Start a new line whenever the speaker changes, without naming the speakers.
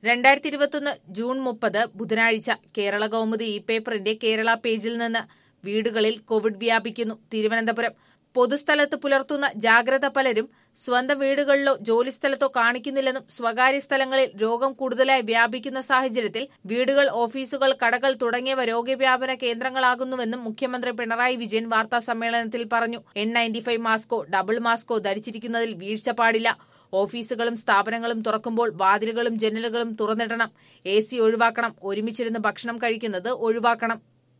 രണ്ടായിരത്തി ഇരുപത്തൊന്ന് ജൂൺ മുപ്പത് ബുധനാഴ്ച കേരള കൗമുദി ഇ പേപ്പറിന്റെ കേരള പേജിൽ നിന്ന് വീടുകളിൽ കോവിഡ് വ്യാപിക്കുന്നു തിരുവനന്തപുരം പൊതുസ്ഥലത്ത് പുലർത്തുന്ന ജാഗ്രത പലരും സ്വന്തം വീടുകളിലോ ജോലിസ്ഥലത്തോ കാണിക്കുന്നില്ലെന്നും സ്വകാര്യ സ്ഥലങ്ങളിൽ രോഗം കൂടുതലായി വ്യാപിക്കുന്ന സാഹചര്യത്തിൽ വീടുകൾ ഓഫീസുകൾ കടകൾ തുടങ്ങിയവ രോഗവ്യാപന കേന്ദ്രങ്ങളാകുന്നുവെന്നും മുഖ്യമന്ത്രി പിണറായി വിജയൻ വാർത്താ സമ്മേളനത്തിൽ പറഞ്ഞു എൻ നയൻറ്റി ഫൈവ് മാസ്കോ ഡബിൾ മാസ്കോ ധരിച്ചിരിക്കുന്നതിൽ വീഴ്ച പാടില്ല ഓഫീസുകളും സ്ഥാപനങ്ങളും തുറക്കുമ്പോൾ വാതിലുകളും ജനലുകളും തുറന്നിടണം എ സി ഒഴിവാക്കണം ഒരുമിച്ചിരുന്ന് ഭക്ഷണം കഴിക്കുന്നത് ഒഴിവാക്കണം